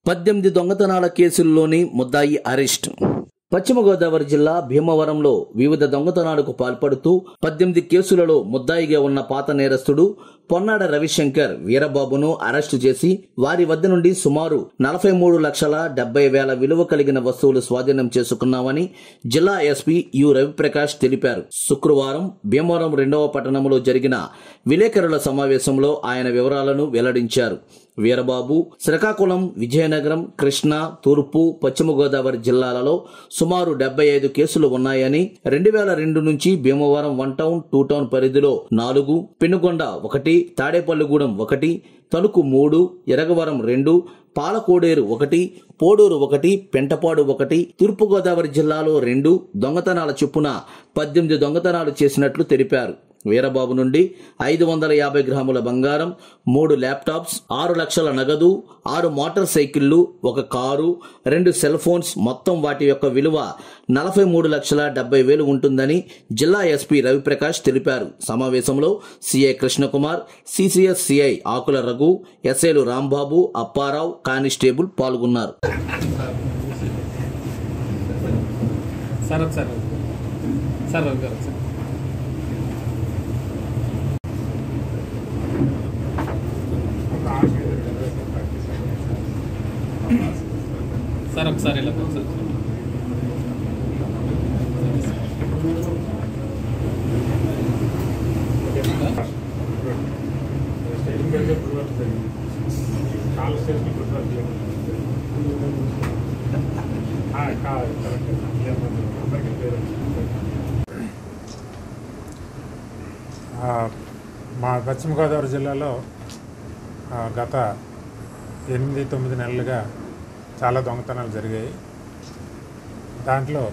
పద్దెనిమిది దొంగతనాల కేసుల్లోని ముద్దాయి అరెస్ట్ పశ్చిమ గోదావరి జిల్లా భీమవరంలో వివిధ దొంగతనాలకు పాల్పడుతూ పద్దెనిమిది కేసులలో ముద్దాయిగా ఉన్న పాత నేరస్తుడు పొన్నాడ రవిశంకర్ వీరబాబును అరెస్టు చేసి వారి వద్ద నుండి సుమారు నలభై మూడు లక్షల డెబ్బై వేల విలువ కలిగిన వస్తువులు స్వాధీనం చేసుకున్నామని జిల్లా ఎస్పీ యు రవిప్రకాష్ తెలిపారు శుక్రవారం భీమవరం రెండవ పట్టణంలో జరిగిన విలేకరుల సమావేశంలో ఆయన వివరాలను వెల్లడించారు వీరబాబు శ్రీకాకుళం విజయనగరం కృష్ణా తూర్పు పశ్చిమ గోదావరి జిల్లాలలో సుమారు డెబ్బై ఐదు కేసులు ఉన్నాయని రెండు వేల రెండు నుంచి Bhimavaram one town two town పరిధిలో నాలుగు పెనుగొండ ఒకటి తాడేపల్లిగూడెం ఒకటి తణుకు మూడు ఎరగవరం రెండు పాలకోడేరు ఒకటి పోడూరు ఒకటి పెంటపాడు ఒకటి తూర్పుగోదావరి జిల్లాలో రెండు దొంగతనాల చొప్పున పద్దెనిమిది దొంగతనాలు చేసినట్లు తెలిపారు వీరబాబు నుండి ఐదు వందల యాభై గ్రాముల బంగారం మూడు ల్యాప్టాప్స్ ఆరు లక్షల నగదు ఆరు మోటార్ సైకిళ్లు ఒక కారు రెండు సెల్ ఫోన్స్ మొత్తం వాటి యొక్క విలువ నలభై మూడు లక్షల డెబ్బై వేలు ఉంటుందని జిల్లా ఎస్పీ రవిప్రకాష్ తెలిపారు సమావేశంలో CI Krishnakumar CCS CI Akula Raghu ఎస్ఐలు రాంబాబు అప్పారావు కానిస్టేబుల్ పాల్గొన్నారు సార్ సార్ సార్ రవి గారు సార్ సార్ ఒకసారి ఇలా సార్ స్టేషన్ పెడితే ఇప్పుడు వరకు జరిగింది కాల్ స్టేషన్ ఇప్పుడు వరకు జరిగింది. ఆ, కాదు కరెక్ట్ ఏమన్నా అందరికీ పేరు ఆ, మా పశ్చిమ గోదావరి జిల్లాలో ఆ, గత ఎనిమిది తొమ్మిది నెలలుగా చాలా దొంగతనాలు జరిగాయి దాంట్లో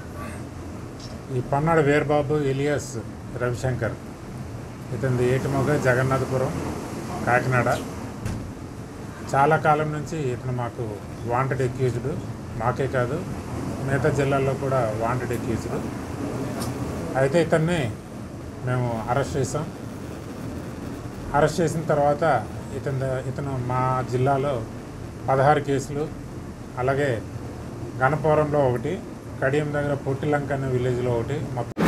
ఈ పన్నాడు వీరబాబు ఇలియాస్ రవిశంకర్ ఇతనిది ఏటిమొగ జగన్నాథపురం కాకినాడ చాలా కాలం నుంచి ఇతను మాకు వాంటెడ్ ఎక్యూజ్డ్ మాకే కాదు మిగతా జిల్లాల్లో కూడా వాంటెడ్ ఎక్యూజ్డ్ అయితే ఇతన్ని మేము అరెస్ట్ చేసాం అరెస్ట్ చేసిన తర్వాత ఇతని ఇతను మా జిల్లాలో పదహారు కేసులు అలాగే గణపురంలో ఒకటి కడియం దగ్గర పొట్టిలంక అనే విలేజ్లో ఒకటి మొత్తం